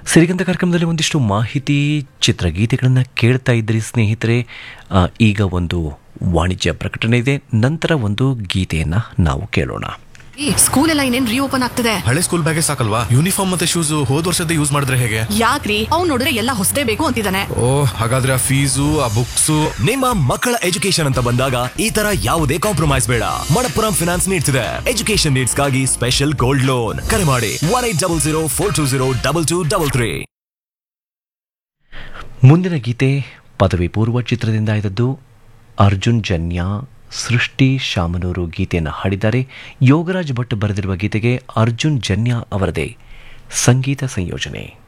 ಸಿರಿಗಂಧ ಕಾರ್ಯಕ್ರಮದಲ್ಲಿ ಒಂದಿಷ್ಟು ಮಾಹಿತಿ ಚಿತ್ರಗೀತೆಗಳನ್ನು ಕೇಳ್ತಾ ಇದ್ರಿ ಸ್ನೇಹಿತರೆ ಆ, ಈಗ ಒಂದು ವಾಣಿಜ್ಯ ಪ್ರಕಟಣೆ ಇದೆ ನಂತರ ಒಂದು ಗೀತೆಯನ್ನು ನಾವು ಕೇಳೋಣ ಈ ಸ್ಕೂಲ್ ಎಲ್ಲ ಇನ್ನೇನ್ ರೀಓಪನ್ ಆಗ್ತದೆ ಹಳೆ ಸ್ಕೂಲ್ ಬ್ಯಾಗೇ ಸಾಕಲ್ವಾ ಯೂನಿಫಾರ್ಮ್ ಮತ್ತೆ ಶೂಸ್ ಹೋದ್ ವರ್ಷದ ಯೂಸ್ ಮಾಡಿದ್ರೆ ಹೇಗೆ ಯಾಕ್ರಿ ಅವ್ನ್ ನೋಡಿದ್ರೆ ಎಲ್ಲ ಹೊಸದೇ ಬೇಕು ಅಂತಿದ್ದಾನೆ ಓ ಹಾಗಾದ್ರೆ ಆ ಫೀಸು ಆ ಬುಕ್ಸು ನಿಮ್ಮ ಮಕ್ಕಳ ಎಜುಕೇಶನ್ ಅಂತ ಬಂದಾಗ ಈ ತರ ಯಾವುದೇ ಕಾಂಪ್ರಮೈಸ್ ಬೇಡ ಮಣಪ್ಪುರಂ ಫಿನಾನ್ಸ್ ನೀಡ್ಸ್ ಇದೆ ಎಜುಕೇಶನ್ ನೀಡ್ಸ್ ಗಾಗಿ ಸ್ಪೆಷಲ್ ಗೋಲ್ಡ್ ಲೋನ್ ಕರೆ ಮಾಡಿ one eight double zero four two zero double two double three ಮುಂದಿನ ಗೀತೆ ಪದವಿ ಪೂರ್ವ ಚಿತ್ರದಿಂದ ಇದ್ದದ್ದು ಅರ್ಜುನ್ ಜನ್ಯ ಸೃಷ್ಟಿ ಶಾಮನೂರು ಗೀತೆಯನ್ನು ಹಾಡಿದ್ದಾರೆ ಯೋಗರಾಜ್ ಭಟ್ ಬರೆದಿರುವ ಗೀತೆಗೆ ಅರ್ಜುನ್ ಜನ್ಯ ಅವರದೇ ಸಂಗೀತ ಸಂಯೋಜನೆ